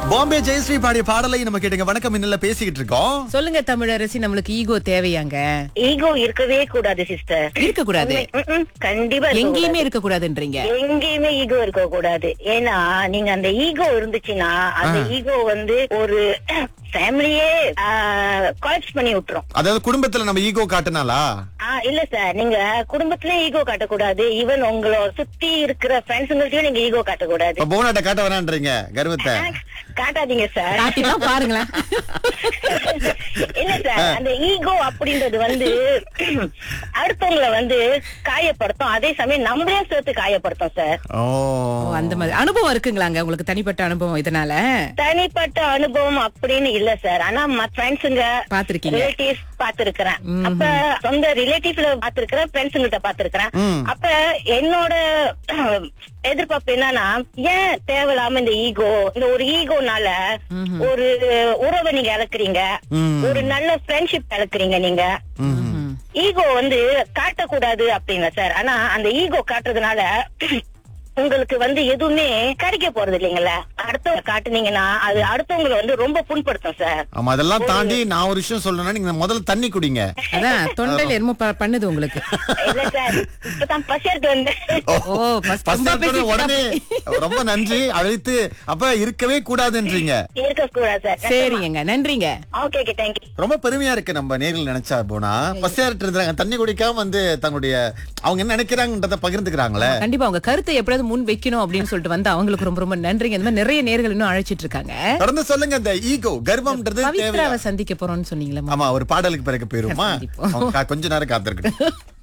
பாம்பே ஜெயஸ்ரீ பாடிய பாடலை நம்ம கேட்டுங்க வணக்கம் இன்னல பேசிக்கிட்டு இருக்கோம் சொல்லுங்க தமிழரசி நம்மளுக்கு ஈகோ தேவையாங்க ஈகோ இருக்கவே கூடாது சிஸ்டர் இருக்க கூடாது கண்டிப்பா இருக்க எங்கேயுமே இருக்க கூடாதுன்றீங்க கூடாது. எங்கேயுமே ஈகோ இருக்க கூடாது ஏன்னா நீங்க அந்த ஈகோ இருந்துச்சுன்னா அந்த ஈகோ வந்து ஒரு ஃபேமிலியே கொலாப்ஸ் பண்ணி விட்டுரும் அதாவது குடும்பத்துல நம்ம ஈகோ காட்டுனாலா ஆ, இல்ல சார் நீங்க குடும்பத்திலே ஈகோ காட்டக்கூடாது ஈவன் உங்களை சுத்தி இருக்கிற ஃப்ரெண்ட்ஸுங்கள்ட்டயும் நீங்க ஈகோ காட்டக்கூடாது இப்ப போனாட்ட காட்ட வேணான்றீங்க கர்வத்தை காட்டாதீங்க சார் காட்டிதான் பாருங்களேன் இல்ல சார் அந்த ஈகோ அப்படின்றது வந்து அடுத்தவங்களை வந்து காயப்படுத்தும் அதே சமயம் நம்மளையும் சேர்த்து காயப்படுத்தும் சார் ஓ ஓ, அந்த மாதிரி அனுபவம் இருக்குங்களாங்க உங்களுக்கு தனிப்பட்ட அனுபவம் இதனால தனிப்பட்ட அனுபவம் அப்படின்னு இல்ல சார் ஆனா ஃப்ரெண்ட்ஸுங்க பாத்திருக்கீங்க ரிலேட்டிவ்ஸ் பாத்துருக்கிறேன் அப்ப சொந்த ரிலேட்டிவ்ஸ்ல பாத்துருக்கிறேன் ஃப்ரெண்ட்ஸுங்கிட்ட பாத்துருக்கிறேன் ம். அப்ப என்னோட எதிர்பார்ப்பு என்னன்னா ஏன் தேவையில்லாம இந்த ஈகோ இந்த ஒரு ஈகோனால ஒரு உறவை நீங்க இழக்கிறீங்க ம். ஒரு நல்ல ஃப்ரெண்ட்ஷிப் இழக்கிறீங்க நீங்க ம். ஈகோ வந்து காட்டக்கூடாது அப்படிங்க சார் ஆனா அந்த ஈகோ காட்டுறதுனால உங்களுக்கு வந்து எதுவுமே கிடைக்க போறது இல்லைங்களா அடுத்தவங்க காட்டுனீங்கன்னா அது அடுத்தவங்களை வந்து ரொம்ப புண்படுத்தும் சார் ஆமா அதெல்லாம் தாண்டி நான் ஒரு விஷயம் சொல்லணும்னா நீங்க முதல்ல தண்ணி குடிங்க அதான் தொண்டையில என்னமோ ப- பண்ணுது உங்களுக்கு இல்ல சார் இப்பதான் பசியாட்டு வந்தேன் ஓ first First ரொம்ப எடுத்த பேசிட்டு உடனே ரொம்ப நன்றி அழைத்து அப்ப இருக்கவே கூடாதுன்றீங்க இருக்க கூடாது சார் சரிங்க நன்றிங்க ஓகே ஓகே தேங்க்யூ ரொம்ப பெருமையா இருக்கு நம்ம நேரில் நினைச்சா போனா பசியாரிட்டு இருந்தாங்க தண்ணி குடிக்காம வந்து தங்களுடைய அவங்க என்ன நினைக்கிறாங்கன்றத பகிர்ந்துக்கிறாங்களே கண்டிப்பா உங்க கருத்தை எப்படியாவது முன் வைக்கணும் அப்படின்னு சொல்லிட்டு வந்து அவங்களுக்கு ரொம்ப ரொம்ப நன்றிங்க இந்த மாதிரி நிறைய நேர்கள் இன்னும் அழைச்சிட்டு இருக்காங்க தொடர்ந்து சொல்லுங்க இந்த ஈகோ கர்வம்ன்றது தேவையா பவித்ராவை சந்திக்க போறோம்னு சொன்னீங்களா ஆமா ஒரு பாடலுக்கு பிறகு போயிருமா சந்திப்போம். அவங்க கா- கொஞ்ச நேரம் காத்திருக்கட்டும்